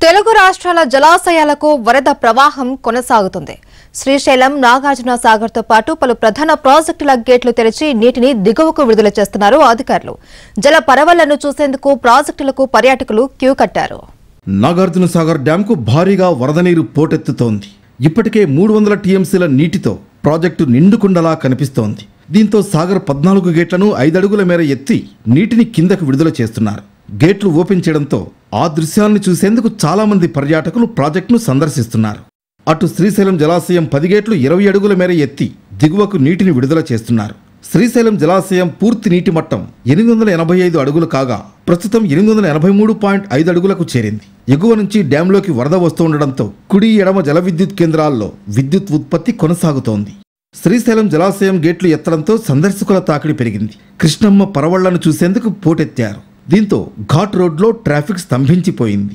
తెలుగు రాష్ట్రాల జలాశయాలకు వరద ప్రవాహం కొనసాగుతుంది శ్రీశైలం నాగార్జున సాగర్ తో పాటు పలు ప్రధాన ప్రాజెక్టుల గేట్లు తెరిచి నీటిని దిగువకు విడుదల చేస్తున్నారు అధికారులు జల పరవళ్లను చూసేందుకు ప్రాజెక్టులకు పర్యాటకులు క్యూ కట్టారు నాగార్జున సాగర్ డ్యాంకు భారీగా వరద నీరు పోటెత్తుతోంది ఇప్పటికే మూడు వందల టీఎంసీల నీటితో ప్రాజెక్టు నిండుకుండలా కనిపిస్తోంది దీంతో సాగర్ పద్నాలుగు గేట్లను ఐదడుగుల మేర ఎత్తి నీటిని కిందకు విడుదల చేస్తున్నారు గేట్లు ఓపెన్ చేయడంతో ఆ దృశ్యాలను చూసేందుకు చాలా మంది పర్యాటకులు ప్రాజెక్టును సందర్శిస్తున్నారు అటు శ్రీశైలం జలాశయం పది గేట్లు ఇరవై అడుగుల మేర ఎత్తి దిగువకు నీటిని విడుదల చేస్తున్నారు శ్రీశైలం జలాశయం పూర్తి నీటి మట్టం ఎనిమిది వందల ఎనభై ఐదు అడుగులు కాగా ప్రస్తుతం ఎనిమిది వందల ఎనభై మూడు పాయింట్ ఐదు అడుగులకు చేరింది ఎగువ నుంచి డ్యాంలోకి వరద వస్తుండటంతో కుడి ఎడమ జల విద్యుత్ కేంద్రాల్లో విద్యుత్ ఉత్పత్తి కొనసాగుతోంది శ్రీశైలం జలాశయం గేట్లు ఎత్తడంతో సందర్శకుల తాకిడి పెరిగింది కృష్ణమ్మ పరవళ్లను చూసేందుకు పోటెత్తారు దీంతో ఘాట్ రోడ్లో ట్రాఫిక్ స్తంభించిపోయింది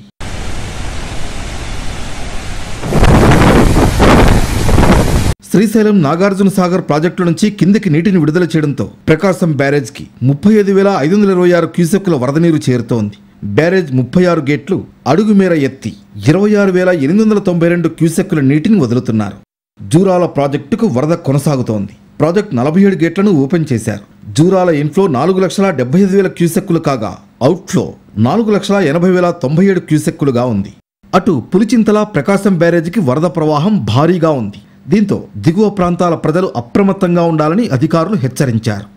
శ్రీశైలం నాగార్జున సాగర్ ప్రాజెక్టుల నుంచి కిందికి నీటిని విడుదల చేయడంతో ప్రకాశం బ్యారేజ్కి ముప్పై ఐదు వేల ఐదు వందల ఇరవై ఆరు క్యూసెక్కుల వరద నీరు చేరుతోంది బ్యారేజ్ ముప్పై ఆరు గేట్లు అడుగు మేర ఎత్తి ఇరవై ఆరు వేల ఎనిమిది వందల తొంభై రెండు క్యూసెక్కుల నీటిని వదులుతున్నారు జూరాల ప్రాజెక్టుకు వరద కొనసాగుతోంది ప్రాజెక్ట్ నలభై ఏడు గేట్లను ఓపెన్ చేశారు జూరాల ఇన్ఫ్లో నాలుగు లక్షల డెబ్బై ఐదు వేల క్యూసెక్కులు కాగా అవుట్ఫ్లో నాలుగు లక్షల ఎనభై వేల తొంభై ఏడు క్యూసెక్కులుగా ఉంది అటు పులిచింతల ప్రకాశం బ్యారేజీకి వరద ప్రవాహం భారీగా ఉంది దీంతో దిగువ ప్రాంతాల ప్రజలు అప్రమత్తంగా ఉండాలని అధికారులు హెచ్చరించారు